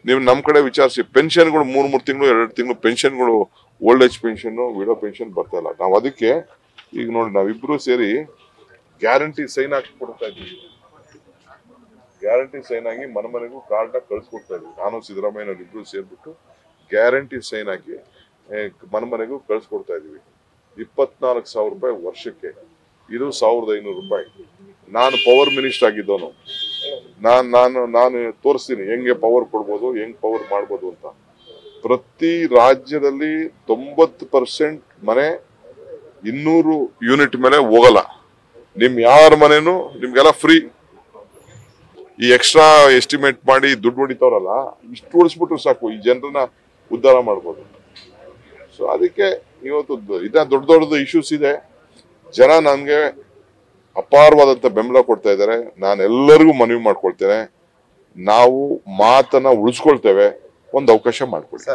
ನೀವು ನಮ್ಮ ಕಡೆ ವಿಚಾರಿಸಿ ಪೆನ್ಷನ್ಗಳು ಮೂರ್ ಮೂರ್ ತಿಂಗಳು ಎರಡು ತಿಂಗಳು ಪೆನ್ಷನ್ಗಳು old age pension widow pension ಬರ್ತಾ ಇಲ್ಲ ನಾವು ಅದಕ್ಕೆ ಈಗ ನೋಡಿ ನಾವಿಬ್ರು ಸೇರಿ ಗ್ಯಾರಂಟಿ ಸೈನ್ ಹಾಕಿ ಕೊಡ್ತಾ ಇದ್ದೀವಿ ಗ್ಯಾರಂಟಿ ಸೈನ್ ಆಗಿ ಮನೆ ಮನೆಗೂ ಕಾರ್ಡ್ನ ಕಳ್ಸಿಕೊಡ್ತಾ ಇದ್ದೀವಿ ನಾನು ಸಿದ್ದರಾಮಯ್ಯನವ್ರು ಇಬ್ರು ಸೇರ್ಬಿಟ್ಟು ಗ್ಯಾರಂಟಿ ಸೈನ್ ಹಾಕಿ ಏ, ಮನೆ ಮನೆಗೂ ಕಳ್ಸಿಕೊಡ್ತಾ ಇದೀವಿ ಇಪ್ಪತ್ನಾಲ್ಕು ಸಾವಿರ ರೂಪಾಯಿ ವರ್ಷಕ್ಕೆ ಇದು ಸಾವಿರದ ಐನೂರು ರೂಪಾಯಿ ನಾನು ಪವರ್ ಮಿನಿಸ್ಟರ್ ಆಗಿದ್ದವನು ನಾನ್ ನಾನು ನಾನು ತೋರಿಸ್ತೀನಿ ಹೆಂಗೆ ಪವರ್ ಕೊಡ್ಬೋದು ಹೆಂಗ್ ಪವರ್ ಮಾಡ್ಬೋದು ಅಂತ ಪ್ರತಿ ರಾಜ್ಯದಲ್ಲಿ ತೊಂಬತ್ತು ಪರ್ಸೆಂಟ್ ಮನೆ ಇನ್ನೂರು ಯೂನಿಟ್ ಮೇಲೆ ಹೋಗಲ್ಲ ನಿಮ್ ಯಾರ ಮನೆನೂ ನಿಮ್ಗೆಲ್ಲ ಫ್ರೀ ಈ ಎಕ್ಸ್ಟ್ರಾ ಎಸ್ಟಿಮೇಟ್ ಮಾಡಿ ದುಡ್ಡು ಹೊಡಿತಾವ್ರಲ್ಲ ಇಷ್ಟು ಉಳಿಸ್ಬಿಟ್ರು ಸಾಕು ಈ ಜನರನ್ನ ಉದ್ಧಾರ ಮಾಡ್ಬೋದು ಸೊ ಅದಕ್ಕೆ ಇವತ್ತು ದ- ಇದ ದೊಡ್ಡ ದೊಡ್ಡದು ಇಶ್ಯೂಸ್ ಇದೆ ಜನ ನನಗೆ ಅಪಾರವಾದಂತ ಬೆಂಬಲ ಕೊಡ್ತಾ ಇದ್ದಾರೆ ನಾನು ಎಲ್ಲರಿಗೂ ಮನವಿ ಮಾಡ್ಕೊಳ್ತೇನೆ ನಾವು ಮಾತನ್ನ ಉಳಿಸ್ಕೊಳ್ತೇವೆ ಒಂದು ಅವಕಾಶ ಮಾಡ್ಕೊಡಿ